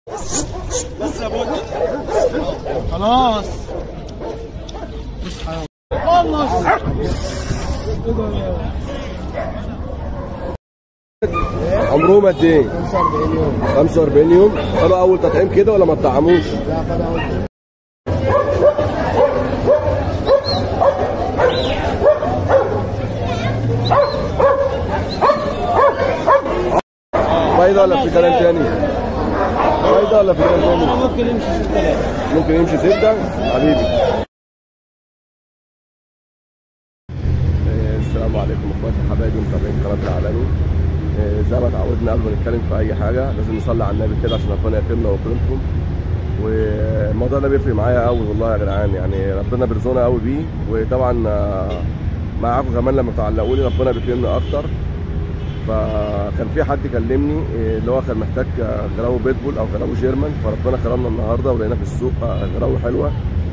بس لابد خلاص اصحى خلص عمرهم قد ايه؟ 45 يوم 45 يوم خدوا اول تطعيم كده ولا ما اتطعموش؟ لا خد اول فايده ولا في كلام تاني؟ فايده ولا في كلام تاني؟ ممكن يمشي 6000 ممكن يمشي ستة حبيبي آه، السلام عليكم اخواتي حبايبي متابعين قناه العالمي آه، زي ما اتعودنا قبل ما نتكلم في اي حاجه لازم نصلي على النبي كده عشان ربنا يكرمنا ويكرمكم والموضوع ده بيفرق معايا قوي والله يا جدعان يعني ربنا بيرزقنا قوي بيه وطبعا آه، معاكم كمان لما تعلقوا لي ربنا بيكرمنا اكتر فكان في حد كلمني إيه، اللي هو كان محتاج آه، جراوي بيتبول او جراوي جيرمان فربنا كرمنا النهارده ولقينا في السوق آه، جراوي حلوه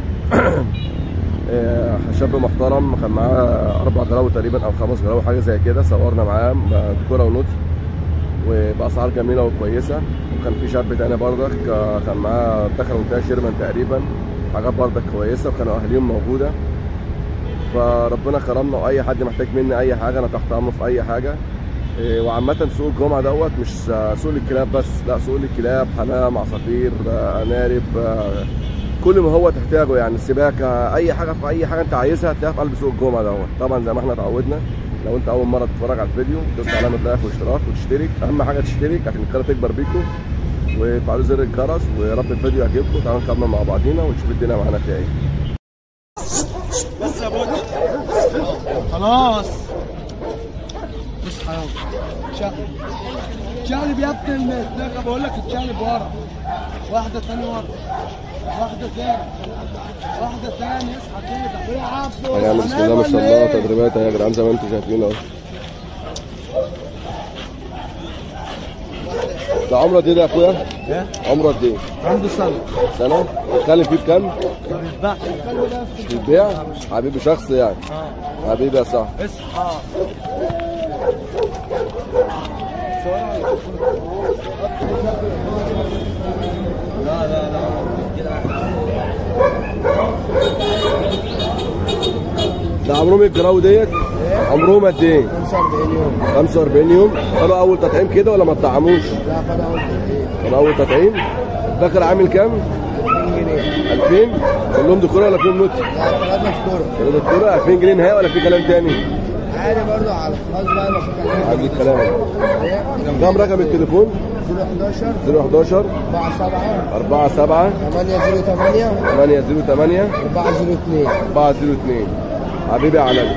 آه، شاب محترم كان معاه اربع جراوي تقريبا او خمس جراوي حاجه زي كده صورنا معاه بكوره ونوت وباسعار جميله وكويسه وكان في شاب تاني برضك آه، كان معاه دخل منتهى جيرمان تقريبا حاجات برضك كويسه وكانوا اهاليهم موجوده فربنا كرمنا واي حد محتاج مني اي حاجه انا تحت امره في اي حاجه إيه، وعامة سوق الجمعة دوت مش سوق للكلاب بس لا سوق للكلاب حمام عصافير آه، أنارب آه، كل ما هو تحتاجه يعني السباكة أي حاجة في أي حاجة أنت عايزها هتلاقيها في قلب سوق الجمعة دوت طبعا زي ما احنا اتعودنا لو أنت أول مرة تتفرج على الفيديو تدوس علامة لايك واشتراك وتشترك أهم حاجة تشترك عشان القناة تكبر بيكم وتفعلوا زر الجرس ويا رب الفيديو يعجبكم تعالوا نكمل مع بعضينا ونشوف الدنيا معانا فيها ايه بس لابد خلاص اصحى يلا شقلب شقلب يا ابني المسلاكه بقول لك اتشقلب ورا واحده تاني ورا واحده تاني واحده تاني اصحى كده العب يعني بسم الله ما شاء الله تدريبات يا جدعان زي ما انتم شايفين اهو ده عمره دي ده يا اخويا ايه عمره قد ايه؟ عنده سنه سنة بتتكلم فيه بكام؟ ما بيتباعش مش بتبيع؟ حبيبي شخص يعني اه حبيبي يا صاحبي اصحى لا لا لا ده عمرهم الجراوي ديت عمرهم قد ايه؟ 45 يوم 45 يوم خدوا اول تطعيم كده ولا ما اتطعموش؟ لا خد اول تطعيم كان اول تطعيم داخل عامل كام؟ 2000 جنيه 2000 كلهم دكتوره ولا فيهم نوت؟ لا ثلاثة شكورة كلهم دكتوره 2000 جنيه نهائي ولا في كلام تاني؟ عادي برضو على الخاص بقى لو في كلام عندي الكلام كام رقم التليفون؟ 011 011 4 7 47 8 0 8 808 4 0 2 402 حبيبي يا علي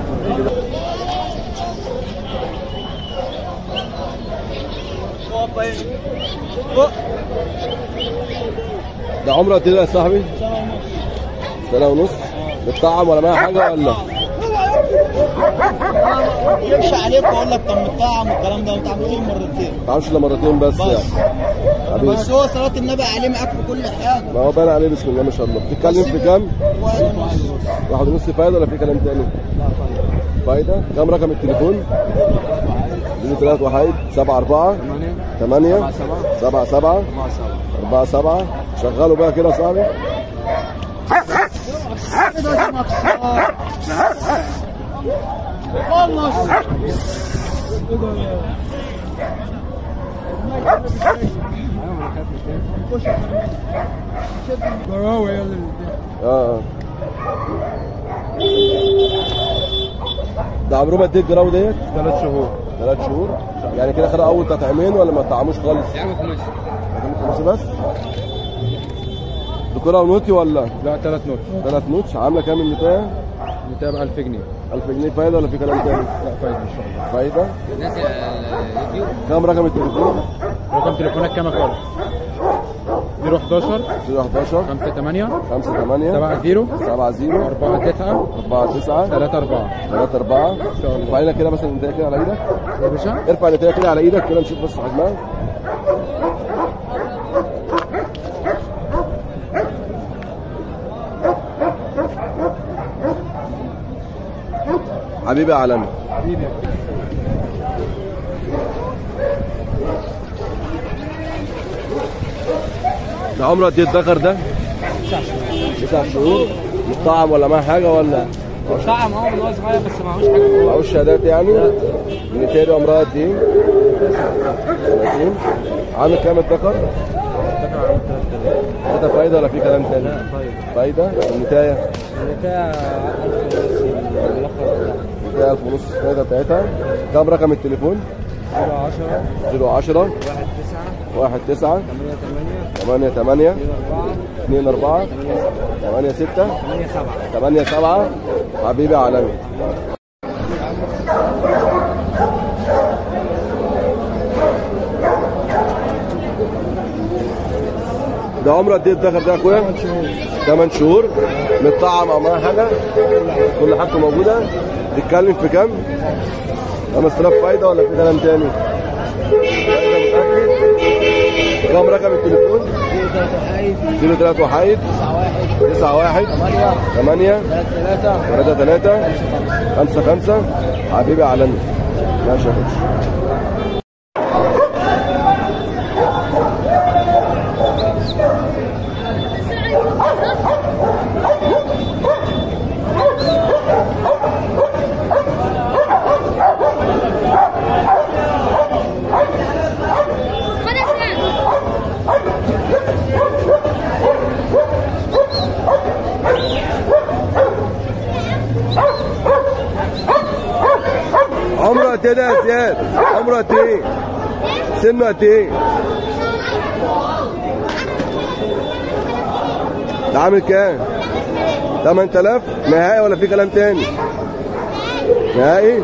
ده عمره قد ايه ده يا صاحبي؟ سنة ونص بتطعم ولا معاه حاجة ولا؟ يمشي عليك واقول لك طب مطعم والكلام ده ما تعملوش مرتين ما تعرفش الا مرتين بس يعني حبيبي بس هو صلاه النبي عليه معاك في كل حاجه ما هو باين عليه بسم الله ما شاء الله بتتكلم في كام؟ واحد ونص واحد ونص فايدة ولا في كلام تاني؟ فايدة كام رقم التليفون؟ 03 واحد 7 4 8 7 7 4 7 شغلوا بقى كده يا صاحبي كده اسمك صار خلص جراوي يا اللي اه اه ده عمرهم قد ايه الجراوي ديت؟ ثلاث شهور ثلاث شهور يعني كده خدوا اول تطعيمين ولا ما طعموش خالص؟ يعني خمس خمسة بس؟ دكتورة ونوتي ولا؟ لا ثلاث نوت ثلاث نوتش عاملة كام النتاية؟ نتابع 1000 جنيه 1000 جنيه فايدة ولا في كلام تاني؟ لا فايدة ان شاء الله فايدة كام رقم التليفون؟ رقم تليفونك كام يا خالد؟ 011 011 5 8 5 8 7 0 7 0 4 9 4 9 3 4 3 4 ان شاء الله ارفع لنا كده مثلا النتاية كده على ايدك يا باشا ارفع النتاية كده على ايدك كده نشوف بس حجمها حبيبي يا عالمي حبيبي ده عمره قد ايه الذكر ده؟ تسع شهور مطعم ولا معاه حاجه ولا طعم هو من هو صغير بس معهوش حاجه معهوش شهادات يعني؟ بنتهيألي عمرها قد ايه؟ سنتين عامل كام الذكر؟ ده فايده ولا في كلام تاني؟ فايده النتايه النتاية 1000 ده 1000 ونص الفايده بتاعتها كام رقم التليفون؟ 10 010 1 9 1 9 8 8 8 8 2 4 2 4 8 6 8 7 8 7 حبيبي عالمي ده عمره قد ايه الدخل ده يا اخويا؟ 8 شهور متطعم او معاه حاجه كل حاجته موجوده تتكلم في كام؟ 5000 فايده ولا في كلام تاني؟ فايده متاكد؟ كام رقم التليفون؟ 03 وحيد 9 1 8 3 3 5 5 حبيبي عالمي ماشي يا باشا عمره قد ايه ده يا زياد؟ عمره قد ايه؟ سنه قد ايه؟ ده عامل كام؟ 8000 نهائي ولا في كلام تاني؟ نهائي؟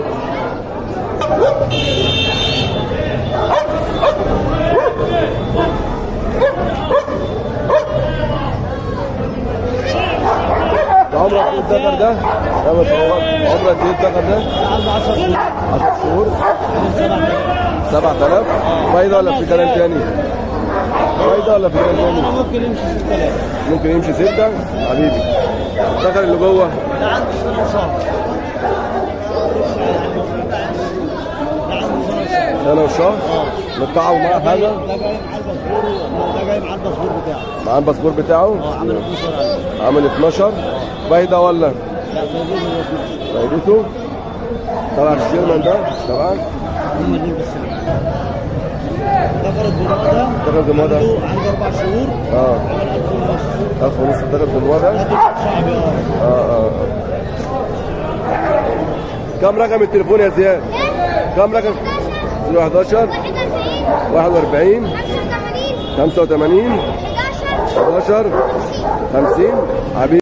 ده عمره قد ايه الذكر ده؟ ده بس هو عمره قد ايه الذكر ده؟ 10 شهور 7000 فايده ولا في كلام تاني؟ فايده ولا في كلام تاني؟ ممكن يمشي 6000 ممكن يمشي ستة حبيبي الذكر اللي جوه ده عنده سنة وشهر ده عنده سنة وشهر سنة وشهر متطعم معاه حاجة ده جاي مع الباسبور ده جاي مع الباسبور بتاعه معاه الباسبور بتاعه اه عمل 12 عليه عامل 12 فايدة ولا لا فايدين من 12 فايدته طلع الشيرمان ده تبعك هم دول بس ذكر الدماغ ده ذكر الدماغ ده. عنده عنده اربع شهور اه عمل 1000 ونص 1000 ونص الذكر بالموضة ده ده شعبي اه اه اه كم رقم التليفون يا زياد؟ كم رقم؟ 011 41 85 11 50 حبيبي